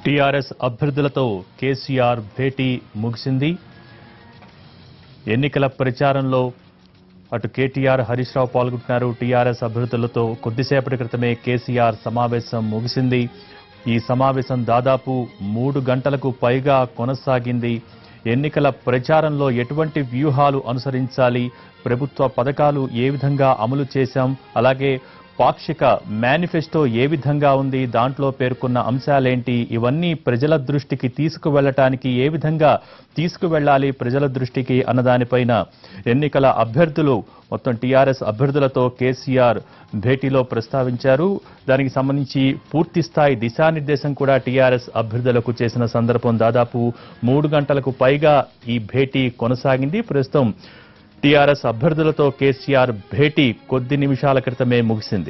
TRS అభ్యర్థులతో KCR భేటీ ముగిసింది ఎన్నికల ప్రచారంలో అటు కేటీఆర్ హరీష్ రావు పాల్గొంటున్నారు టీఆర్ఎస్ అభ్యర్థులతో కొద్దిసేపటి క్రితమే కేసీఆర్ సమావేశం ముగిసింది ఈ సమావేశం దాదాపు మూడు గంటలకు పైగా కొనసాగింది ఎన్నికల ప్రచారంలో ఎటువంటి వ్యూహాలు అనుసరించాలి ప్రభుత్వ పథకాలు ఏ విధంగా అమలు చేశాం అలాగే పాక్షిక మేనిఫెస్టో ఏ విధంగా ఉంది దాంట్లో పేర్కొన్న అంశాలేంటి ఇవన్నీ ప్రజల దృష్టికి తీసుకువెళ్ళటానికి ఏ విధంగా తీసుకువెళ్ళాలి ప్రజల దృష్టికి అన్నదానిపైన ఎన్నికల అభ్యర్థులు మొత్తం టీఆర్ఎస్ అభ్యర్థులతో కేసీఆర్ భేటీలో ప్రస్తావించారు దానికి సంబంధించి పూర్తి స్థాయి దిశానిర్దేశం కూడా టీఆర్ఎస్ అభ్యర్థులకు చేసిన సందర్భం దాదాపు మూడు గంటలకు పైగా ఈ భేటీ కొనసాగింది ప్రస్తుతం టీఆర్ఎస్ అభ్యర్థులతో కేసీఆర్ భేటీ కొద్ది నిమిషాల క్రితమే ముగిసింది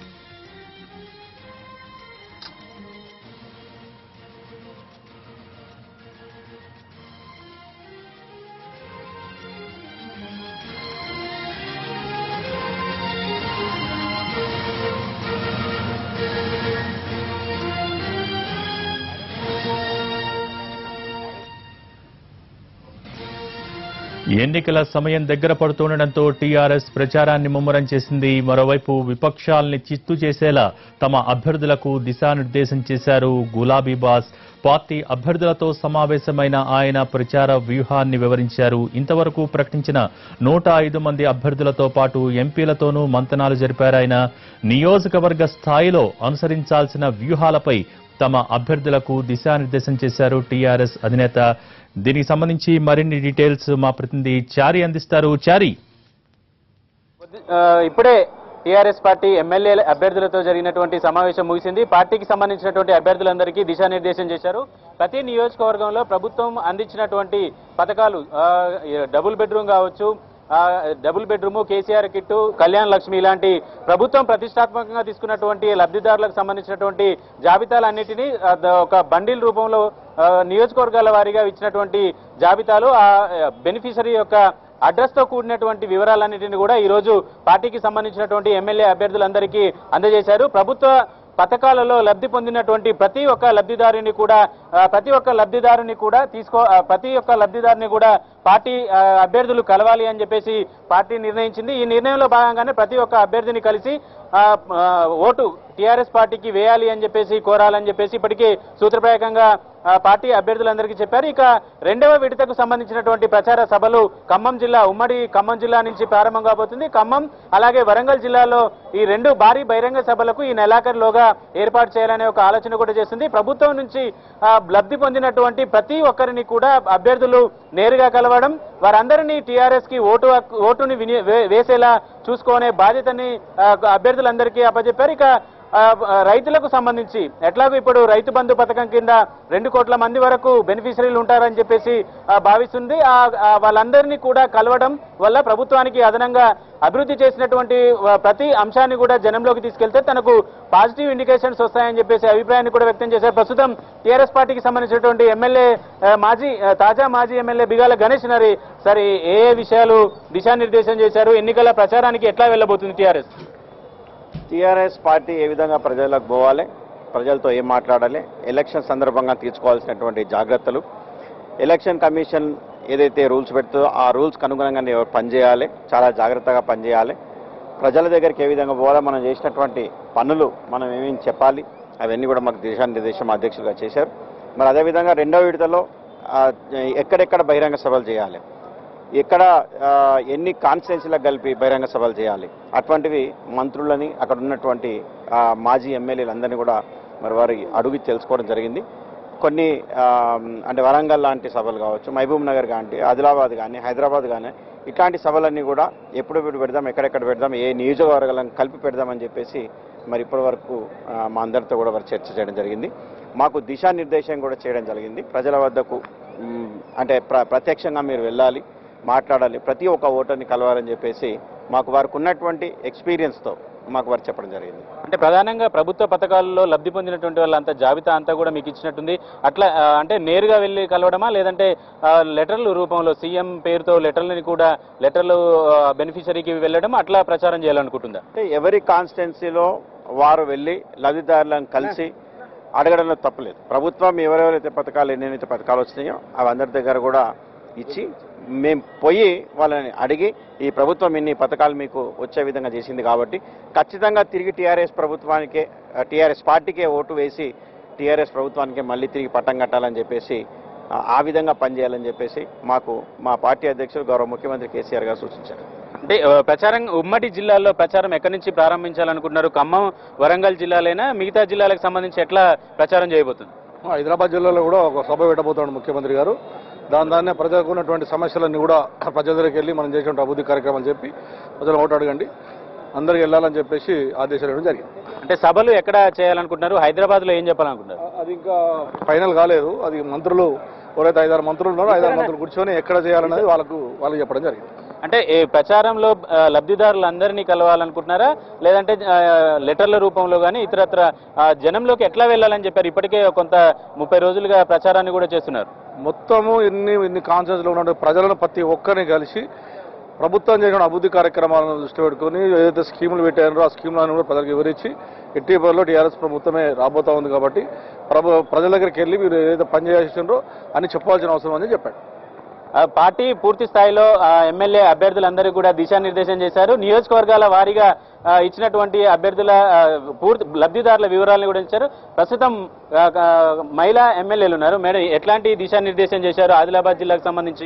ఎన్నికల సమయం దగ్గర పడుతుండటంతో టీఆర్ఎస్ ప్రచారాన్ని ముమ్మరం చేసింది మరోవైపు విపక్షాల్ని చిత్తు చేసేలా తమ అభ్యర్థులకు దిశానిర్దేశం చేశారు గులాబీ బాస్ పార్టీ అభ్యర్థులతో సమావేశమైన ఆయన ప్రచార వ్యూహాన్ని వివరించారు ఇంతవరకు ప్రకటించిన నూట ఐదు మంది అభ్యర్థులతో పాటు ఎంపీలతోనూ మంతనాలు జరిపారాయన నియోజకవర్గ స్థాయిలో అనుసరించాల్సిన వ్యూహాలపై తమ అభ్యర్థులకు దిశానిర్దేశం చేశారు టీఆర్ఎస్ అధినేత దీనికి సంబంధించి మరిన్ని డీటెయిల్స్ మా ప్రతినిధి చారి అందిస్తారు చారి కొద్ది- ఆ, ఇప్పుడే టీఆర్ఎస్ పార్టీ ఎమ్మెల్యే అభ్యర్థులతో జరిగినటువంటి సమావేశం ముగిసింది పార్టీకి సంబంధించినటువంటి అభ్యర్థులందరికీ దిశానిర్దేశం చేశారు ప్రతి నియోజకవర్గంలో ప్రభుత్వం అందించినటువంటి పథకాలు ఆ, ఈ డబుల్ బెడ్రూమ్ కావచ్చు ఆ, double bedroom KCR kit Kalyan Lakshmi ఇలాంటి ప్రభుత్వం ప్రతిష్టాత్మకంగా తీసుకున్నటువంటి లబ్ధిదారులకు సంబంధించినటువంటి జాబితాలన్నిటినీ ఆ, ద- ఒక బండిల్ రూపంలో ఆ, నియోజకవర్గాల వారీగా ఇచ్చినటువంటి జాబితాలు ఆ బెనిఫిషరీ యొక్క అడ్రస్ తో కూడినటువంటి వివరాలన్నింటినీ కూడా ఈ రోజు పార్టీకి సంబంధించినటువంటి ఎమ్మెల్యే అభ్యర్థులందరికీ అందజేశారు ప్రభుత్వ పథకాలలో లబ్ధి పొందినటువంటి ప్రతి ఒక్క లబ్ధిదారుని కూడా ఆ, ప్రతి ఒక్క లబ్ధిదారుని కూడా తీసుకో ఆ, ప్రతి ఒక్క లబ్ధిదారుని కూడా పార్టీ ఆ, అభ్యర్థులు కలవాలి అని చెప్పేసి పార్టీ నిర్ణయించింది ఈ నిర్ణయంలో భాగంగానే ప్రతి ఒక్క అభ్యర్థిని కలిసి ఆ, ఆ, ఓటు టీఆర్ఎస్ పార్టీకి వేయాలి అని చెప్పేసి కోరాలని చెప్పేసి ఇప్పటికే సూత్రప్రాయకంగా ఆ, పార్టీ అభ్యర్థులందరికీ చెప్పారు ఇక రెండవ విడతకు సంబంధించినటువంటి ప్రచార సభలు ఖమ్మం జిల్లా ఉమ్మడి ఖమ్మం జిల్లా నుంచి ప్రారంభం కాబోతుంది ఖమ్మం అలాగే వరంగల్ జిల్లాలో ఈ రెండు భారీ బహిరంగ సభలకు ఈ నెలాఖరులోగా ఏర్పాటు చేయాలనే ఒక ఆలోచన కూడా చేస్తుంది ప్రభుత్వం నుంచి ఆ, లబ్ధి పొందినటువంటి ప్రతి ఒక్కరిని కూడా అభ్యర్థులు నేరుగా కలవడం వారందరినీ టీఆర్ఎస్ కి ఓటు హక్కు- ఓటుని విని- వే- వేసేలా చూసుకునే బాధ్యతని ఆ, అభ్యర్థులందరికీ అప్పచెప్పారు ఇక ఆ, ఆ, రైతులకు సంబంధించి ఎట్లాగో ఇప్పుడు రైతు బంధు పథకం కింద రెండు కోట్ల మంది వరకు బెనిఫిషరీలు ఉంటారని చెప్పేసి ఆ, భావిస్తుంది ఆ ఆ, వాళ్ళందరినీ కూడా కలవడం వల్ల ప్రభుత్వానికి అదనంగా అభివృద్ధి చేసినటువంటి ఆ, ప్రతి అంశాన్ని కూడా జనంలోకి తీసుకెళ్తే తనకు పాజిటివ్ ఇండికేషన్స్ వస్తాయని చెప్పేసి అభిప్రాయాన్ని కూడా వ్యక్తం చేశారు ప్రస్తుతం టీఆర్ఎస్ పార్టీకి సంబంధించినటువంటి ఎమ్మెల్యే ఆ, మాజీ ఆ, తాజా మాజీ ఎమ్మెల్యే బిగాల గణేష్ నరి సరే ఏ ఏ విషయాలు దిశానిర్దేశం చేశారు ఎన్నికల ప్రచారానికి ఎట్లా వెళ్ళబోతుంది టీఆర్ఎస్ టీఆర్ఎస్ పార్టీ ఏ విధంగా ప్రజలకు పోవాలి ప్రజలతో ఏం మాట్లాడాలి ఎలక్షన్ సందర్భంగా తీసుకోవాల్సినటువంటి జాగ్రత్తలు ఎలక్షన్ కమిషన్ ఏదైతే రూల్స్ పెడుతుందో ఆ రూల్స్కి అనుగుణంగా ఎవరు పనిచేయాలి చాలా జాగ్రత్తగా పనిచేయాలి ప్రజల దగ్గరికి ఏ విధంగా పోవాలో మనం చేసినటువంటి పనులు మనం ఏమేమి చెప్పాలి అవన్నీ కూడా మాకు దిశానిర్దేశం అధ్యక్షులుగా చేశారు మరి అదేవిధంగా రెండో విడతలో ఆ, ఎక్కడెక్కడ బహిరంగ సభలు చేయాలి ఎక్కడ ఆ, ఎన్ని కాన్స్టిట్యున్సీలకు కలిపి బహిరంగ సభలు చేయాలి అటువంటివి మంత్రులని అక్కడ ఉన్నటువంటి ఆ, మాజీ ఎమ్మెల్యేలందరినీ కూడా మరి వారి అడుగు తెలుసుకోవడం జరిగింది కొన్ని ఆ, అంటే వరంగల్ లాంటి సభలు కావచ్చు మహబూబ్ నగర్ కానీ ఆదిలాబాద్ కానీ హైదరాబాద్ కానీ ఇట్లాంటి సభలన్నీ కూడా ఎప్పుడెప్పుడు పెడదాం ఎక్కడెక్కడ పెడదాం ఏ నియోజకవర్గాలను కలిపి పెడదామని చెప్పేసి మరి ఇప్పటి వరకు ఆ, మా అందరితో కూడా వారు చర్చ చేయడం జరిగింది మాకు దిశానిర్దేశం కూడా చేయడం జరిగింది ప్రజల వద్దకు మ్, అంటే ప్ర ప్రత్యక్షంగా మీరు వెళ్ళాలి మాట్లాడాలి ప్రతి ఒక్క ఓటర్ని కలవాలని చెప్పేసి మాకు వారికి ఉన్నటువంటి ఎక్స్పీరియన్స్తో మాకు వారు చెప్పడం జరిగింది అంటే ప్రధానంగా ప్రభుత్వ పథకాలలో లబ్ధి పొందినటువంటి వాళ్ళంతా జాబితా అంతా కూడా మీకు ఇచ్చినట్టుంది అట్లా ఆ, అంటే నేరుగా వెళ్ళి కలవడమా లేదంటే ఆ, లెటర్ల రూపంలో సీఎం పేరుతో లెటర్లని కూడా లెటర్లు బెనిఫిషరీకి వెళ్ళడం అట్లా ప్రచారం చేయాలనుకుంటుందా అంటే ఎవరి కాన్స్టిట్యున్సీలో వారు వెళ్ళి లబ్ధిదారులను కలిసి అడగడంలో తప్పలేదు ప్రభుత్వం ఎవరెవరైతే పథకాలు ఎన్నెన్నైతే పథకాలు వచ్చినాయో అవి అందరి దగ్గర కూడా ఇచ్చి మేము పోయి వాళ్ళని అడిగి ఈ ప్రభుత్వం ఇన్ని పథకాలు మీకు వచ్చే విధంగా చేసింది కాబట్టి ఖచ్చితంగా తిరిగి టీఆర్ఎస్ ప్రభుత్వానికే టీఆర్ఎస్ పార్టీకే ఓటు వేసి టీఆర్ఎస్ ప్రభుత్వానికి మళ్ళీ తిరిగి పట్టం కట్టాలని చెప్పేసి ఆ, ఆ విధంగా పనిచేయాలని చెప్పేసి మాకు మా పార్టీ అధ్యక్షులు గౌరవ ముఖ్యమంత్రి కేసీఆర్ గారు సూచించారు అంటే ఆ, ప్రచారం ఉమ్మడి జిల్లాల్లో ప్రచారం ఎక్కడి నుంచి ప్రారంభించాలనుకుంటున్నారు ఖమ్మం వరంగల్ జిల్లాలైనా మిగతా జిల్లాలకు సంబంధించి ఎట్లా ప్రచారం చేయబోతుంది హైదరాబాద్ జిల్లాలో కూడా ఒక సభ పెట్టబోతున్నాడు ముఖ్యమంత్రి గారు దాని దాన్నే ప్రజలకు ఉన్నటువంటి సమస్యలన్నీ కూడా ప్రజల దగ్గరికి వెళ్ళి మనం చేసినటువంటి అభివృద్ధి కార్యక్రమం చెప్పి ప్రజలు ఓటు అడగండి అందరికి వెళ్ళాలని చెప్పేసి ఆదేశాలు ఇవ్వడం జరిగింది అంటే సభలు ఎక్కడ చేయాలనుకుంటున్నారు హైదరాబాద్ లో ఏం చెప్పాలనుకుంటున్నారు అది ఇంకా ఫైనల్ కాలేదు అది మంత్రులు ఎవరైతే ఐదారు మంత్రులు ఉన్నారో ఐదారు మంత్రులు కూర్చొని ఎక్కడ చేయాలనేది వాళ్ళకు వాళ్ళకి చెప్పడం జరిగింది అంటే ఈ ప్రచారంలో ఆ, లబ్ధిదారులందరినీ కలవాలనుకుంటున్నారా లేదంటే ఆ, లెటర్ల రూపంలో కానీ ఇతరత్ర ఆ, జనంలోకి ఎట్లా వెళ్ళాలని చెప్పారు ఇప్పటికే కొంత ముప్పై రోజులుగా ప్రచారాన్ని కూడా చేస్తున్నారు మొత్తము ఇన్ని ఇన్ని కాన్షియస్లో ఉన్న ప్రజలను ప్రతి ఒక్కరిని కలిసి ప్రభుత్వం చేసిన అభివృద్ధి కార్యక్రమాలను దృష్టి పెట్టుకుని ఏదైతే స్కీములు పెట్టారో ఆ స్కీములను కూడా ప్రజలకు వివరించి ఎట్టి పరిలో టీఆర్ఎస్ ప్రభుత్వమే రాబోతా ఉంది కాబట్టి ప్రభు ప్రజల దగ్గరికి వెళ్ళి మీరు ఏదైతే పని చేసిండ్రో అని చెప్పాల్సిన అవసరం అని చెప్పాడు ఆ, పార్టీ పూర్తి స్థాయిలో ఆ, ఎమ్మెల్యే అభ్యర్థులందరికీ కూడా దిశానిర్దేశం చేశారు నియోజకవర్గాల వారీగా ఆ, ఇచ్చినటువంటి అభ్యర్థుల ఆ, పూర్తి లబ్ధిదారుల వివరాలను కూడా ఇచ్చారు ప్రస్తుతం ఆ, ఆ, మహిళా ఎమ్మెల్యేలు ఉన్నారు మేడం ఎట్లాంటి దిశానిర్దేశం చేశారు ఆదిలాబాద్ జిల్లాకు సంబంధించి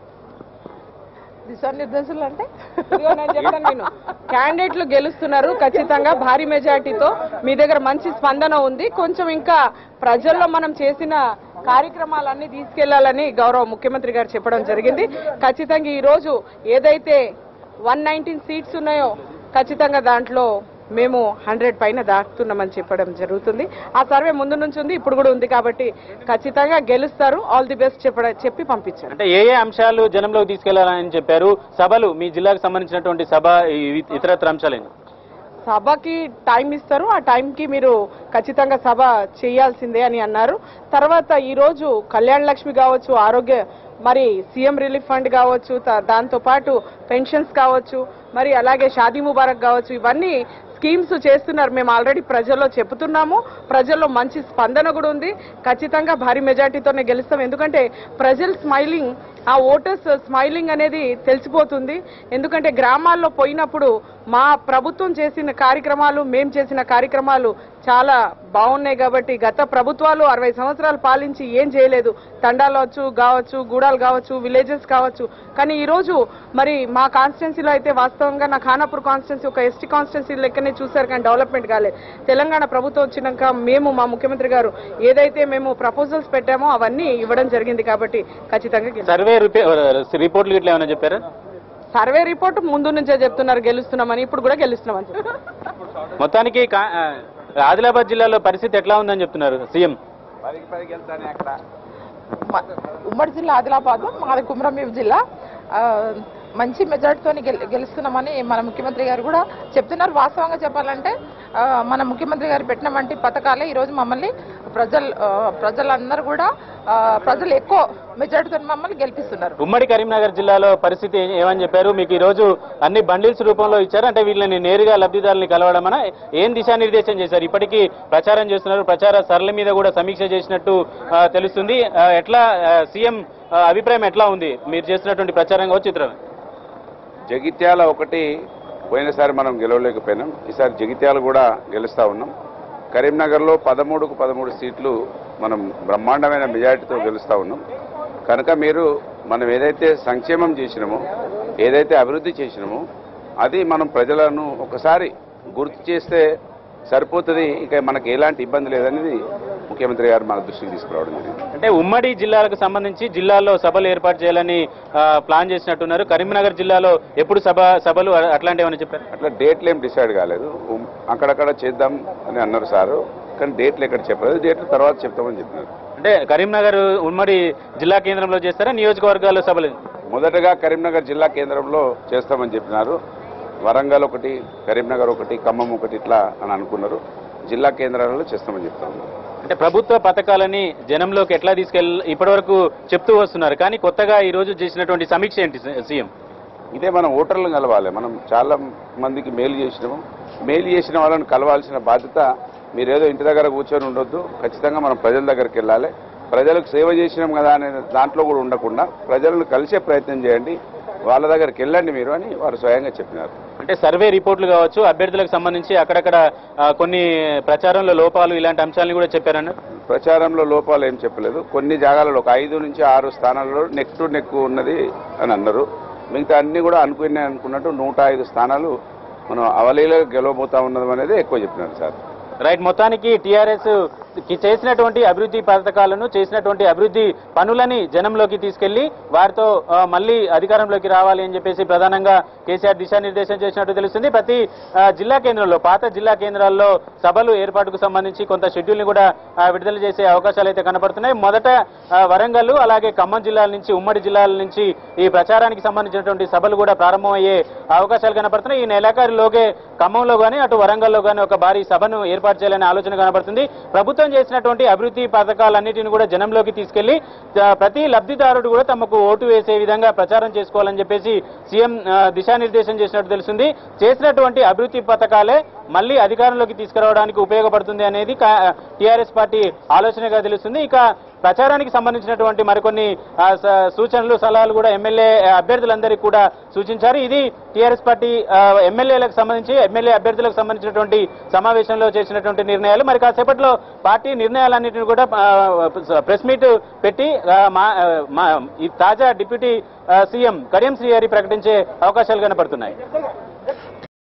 దిశానిర్దేశాలు అంటే ఇదిగో నేను చెప్తాను నేను క్యాండిడేట్లు గెలుస్తున్నారు ఖచ్చితంగా భారీ మెజార్టీతో మీ దగ్గర మంచి స్పందన ఉంది కొంచెం ఇంకా ప్రజల్లో మనం చేసిన కార్యక్రమాలన్నీ తీసుకెళ్లాలని గౌరవ ముఖ్యమంత్రి గారు చెప్పడం జరిగింది ఖచ్చితంగా ఈ రోజు ఏదైతే వన్ నైన్టీన్ సీట్స్ ఉన్నాయో ఖచ్చితంగా దాంట్లో మేము హండ్రెడ్ పైన దాటుతున్నామని చెప్పడం జరుగుతుంది ఆ సర్వే ముందు నుంచి ఉంది ఇప్పుడు కూడా ఉంది కాబట్టి ఖచ్చితంగా గెలుస్తారు ఆల్ ది బెస్ట్ చెప్పడం చెప్పి పంపించారు అంటే ఏ ఏ అంశాలు జనంలోకి తీసుకెళ్లాలని చెప్పారు సభలు మీ జిల్లాకు సంబంధించినటువంటి సభ ఈ- ఇతరత్ర అంశాలేను సభకి టైం ఇస్తారు ఆ టైంకి మీరు ఖచ్చితంగా సభ చేయాల్సిందే అని అన్నారు తర్వాత ఈ రోజు కళ్యాణ లక్ష్మి కావచ్చు ఆరోగ్య మరి సీఎం రిలీఫ్ ఫండ్ కావచ్చు త- దాంతో పాటు పెన్షన్స్ కావచ్చు మరి అలాగే షాదీ ముబారక్ కావచ్చు ఇవన్నీ స్కీమ్స్ చేస్తున్నారు మేము ఆల్రెడీ ప్రజల్లో చెప్తున్నాము ప్రజల్లో మంచి స్పందన కూడా ఉంది ఖచ్చితంగా భారీ మెజార్టీతోనే గెలుస్తాం ఎందుకంటే ప్రజలు స్మైలింగ్ ఆ ఓటర్స్ స్మైలింగ్ అనేది తెలిసిపోతుంది ఎందుకంటే గ్రామాల్లో పోయినప్పుడు మా ప్రభుత్వం చేసిన కార్యక్రమాలు మేం చేసిన కార్యక్రమాలు చాలా బాగున్నాయి కాబట్టి గత ప్రభుత్వాలు అరవై సంవత్సరాలు పాలించి ఏం చేయలేదు తండాలు వచ్చు కావచ్చు గూడాలు కావచ్చు విలేజెస్ కావచ్చు కానీ ఈ రోజు మరి మా కాన్స్టిట్యున్సీలో అయితే వాస్తవంగా నా ఖానాపూర్ కాన్స్టిట్యున్సీ ఒక ఎస్టీ కాన్స్టిట్యున్సీ లెక్కనే చూశారు కానీ డెవలప్మెంట్ కాలేదు తెలంగాణ ప్రభుత్వం వచ్చినాక మేము మా ముఖ్యమంత్రి గారు ఏదైతే మేము ప్రపోజల్స్ పెట్టామో అవన్నీ ఇవ్వడం జరిగింది కాబట్టి ఖచ్చితంగా గెలుస్తాం. సర్వే రిపే- రిపోర్ట్లు ఇట్లా ఏమైనా చెప్పారా సర్వే రిపోర్ట్ ముందు నుంచే చెప్తున్నారు గెలుస్తున్నామని ఇప్పుడు కూడా గెలుస్తున్నామని చెప్తున్నారు. మొత్తానికి కా- ఆ, ఆదిలాబాద్ జిల్లాలో పరిస్థితి ఎట్లా ఉందని చెప్తున్నారు సీఎం మ- ఉమ్మడి జిల్లా ఆదిలాబాద్ మాది కుమ్రంభీం జిల్లా ఆ, మంచి మెజార్టీతో గెలుస్తున్నామని మన ముఖ్యమంత్రి గారు కూడా చెప్తున్నారు వాస్తవంగా చెప్పాలంటే ఆ, మన ముఖ్యమంత్రి గారు పెట్టిన వంటి పథకాలే ఈరోజు మమ్మల్ని ప్రజలు ఆ, ప్రజలందరూ కూడా ఆ, ప్రజలు ఎక్కువ మెజార్టీతో మమ్మల్ని గెలిపిస్తున్నారు ఉమ్మడి కరీంనగర్ జిల్లాలో పరిస్థితి ఏ- ఏమని చెప్పారు మీకు ఈ రోజు అన్ని బండిల్స్ రూపంలో ఇచ్చారు అంటే వీళ్ళని నేరుగా లబ్ధిదారుల్ని కలవడమన ఏం దిశానిర్దేశం చేశారు ఇప్పటికీ ప్రచారం చేస్తున్నారు ప్రచార సరళి మీద కూడా సమీక్ష చేసినట్టు ఆ, తెలుస్తుంది ఆ, ఎట్లా ఆ, సీఎం ఆ, అభిప్రాయం ఎట్లా ఉంది మీరు చేస్తున్నటువంటి ప్రచారం కావచ్చు చిత్రం జగిత్యాల ఒకటి పోయినసారి మనం గెలవలేకపోయినాం ఈసారి జగిత్యాల కూడా గెలుస్తూ ఉన్నాం కరీంనగర్లో పదమూడుకు పదమూడు సీట్లు మనం బ్రహ్మాండమైన మెజారిటీతో గెలుస్తూ ఉన్నాం కనుక మీరు మనం ఏదైతే సంక్షేమం చేసినామో ఏదైతే అభివృద్ధి చేసినామో అది మనం ప్రజలను ఒకసారి గుర్తు చేస్తే సరిపోతుంది ఇక మనకి ఎలాంటి ఇబ్బంది లేదనేది ముఖ్యమంత్రి గారు మన దృష్టికి తీసుకురావడం జరిగింది అంటే ఉమ్మడి జిల్లాలకు సంబంధించి జిల్లాల్లో సభలు ఏర్పాటు చేయాలని ఆ, ప్లాన్ చేసినట్టున్నారు కరీంనగర్ జిల్లాలో ఎప్పుడు సభ సభలు అట్లాంటివి ఏమైనా చెప్పారు అట్లా డేట్లు ఏం డిసైడ్ కాలేదు ఉమ్, అక్కడక్కడ చేద్దాం అని అన్నారు సారు కానీ డేట్లు ఎక్కడ చెప్పలేదు డేట్లు తర్వాత చెప్తామని చెప్పినారు అంటే కరీంనగర్ ఉమ్మడి జిల్లా కేంద్రంలో చేస్తారా నియోజకవర్గాల్లో సభలు మొదటగా కరీంనగర్ జిల్లా కేంద్రంలో చేస్తామని చెప్పినారు వరంగల్ ఒకటి కరీంనగర్ ఒకటి ఖమ్మం ఒకటి ఇట్లా అని అనుకున్నారు జిల్లా కేంద్రాలలో చేస్తామని చెప్తాము అంటే ప్రభుత్వ పథకాలని జనంలోకి ఎట్లా తీసుకెళ్ళ ఇప్పటివరకు చెప్తూ వస్తున్నారు కానీ కొత్తగా ఈ రోజు చేసినటువంటి సమీక్ష ఏంటి సీఎం ఇదే మనం ఓటర్లను కలవాలి మనం చాలా మందికి మేలు చేసినాము మేలు చేసిన వాళ్ళని కలవాల్సిన బాధ్యత మీరేదో ఇంటి దగ్గర కూర్చొని ఉండొద్దు ఖచ్చితంగా మనం ప్రజల దగ్గరికి వెళ్ళాలి ప్రజలకు సేవ చేసినాం కదా అనే దాంట్లో కూడా ఉండకుండా ప్రజలను కలిసే ప్రయత్నం చేయండి వాళ్ళ దగ్గరికి వెళ్ళండి మీరు అని వారు స్వయంగా చెప్పినారు అంటే సర్వే రిపోర్ట్లు కావచ్చు అభ్యర్థులకు సంబంధించి అక్కడక్కడ ఆ, కొన్ని ప్రచారంలో లోపాలు ఇలాంటి అంశాలను కూడా చెప్పారన్నారు ప్రచారంలో లోపాలు ఏం చెప్పలేదు కొన్ని జాగాలలో ఒక ఐదు నుంచి ఆరు స్థానాల్లో నెక్ టు నెక్ ఉన్నది అని అన్నారు మిగతా అన్ని కూడా అనుకునే అనుకున్నట్టు నూట ఐదు స్థానాలు మనం అవలీలుగా గెలవబోతా ఉన్నది అనేది ఎక్కువ చెప్పినారు సార్ రైట్ మొత్తానికి టీఆర్ఎస్ కి చేసినటువంటి అభివృద్ధి పథకాలను చేసినటువంటి అభివృద్ధి పనులని జనంలోకి తీసుకెళ్లి వారితో ఆ, మళ్ళీ అధికారంలోకి రావాలి అని చెప్పేసి ప్రధానంగా కేసీఆర్ దిశానిర్దేశం చేసినట్టు తెలుస్తుంది ప్రతి ఆ, జిల్లా కేంద్రంలో పాత జిల్లా కేంద్రాల్లో సభలు ఏర్పాటుకు సంబంధించి కొంత షెడ్యూల్ ని కూడా ఆ, విడుదల చేసే అవకాశాలు అయితే కనపడుతున్నాయి మొదట ఆ, వరంగల్ అలాగే ఖమ్మం జిల్లాల నుంచి ఉమ్మడి జిల్లాల నుంచి ఈ ప్రచారానికి సంబంధించినటువంటి సభలు కూడా ప్రారంభమయ్యే అవకాశాలు కనపడుతున్నాయి ఈ నెలాఖరులోగే ఖమ్మంలో కానీ అటు వరంగల్లో కానీ ఒక భారీ సభను ఏర్పాటు చేయాలనే ఆలోచన కనబడుతుంది ప్రభుత్వం చేసినటువంటి అభివృద్ధి పథకాలన్నిటిని కూడా జనంలోకి తీసుకెళ్లి ఆ, ప్రతి లబ్ధిదారుడు కూడా తమకు ఓటు వేసే విధంగా ప్రచారం చేసుకోవాలని చెప్పేసి సీఎం ఆ, దిశానిర్దేశం చేసినట్టు తెలుస్తుంది చేసినటువంటి అభివృద్ధి పథకాలే మళ్ళీ అధికారంలోకి తీసుకురావడానికి ఉపయోగపడుతుంది అనేది టీఆర్ఎస్ పార్టీ ఆలోచనగా తెలుస్తుంది ఇక ప్రచారానికి సంబంధించినటువంటి మరికొన్ని ఆ, స- సూచనలు సలహాలు కూడా ఎమ్మెల్యే అభ్యర్థులందరికీ కూడా సూచించారు ఇది టీఆర్ఎస్ పార్టీ ఆ, ఎమ్మెల్యేలకు సంబంధించి ఎమ్మెల్యే అభ్యర్థులకు సంబంధించినటువంటి సమావేశంలో చేసినటువంటి నిర్ణయాలు మరి కాసేపట్లో పార్టీ నిర్ణయాలన్నింటినీ కూడా ఆ, ప్రెస్ మీట్ పెట్టి ఆ, మా ఆ, మా ఈ తాజా డిప్యూటీ ఆ, సీఎం కడియం శ్రీహరి ప్రకటించే అవకాశాలు కనపడుతున్నాయి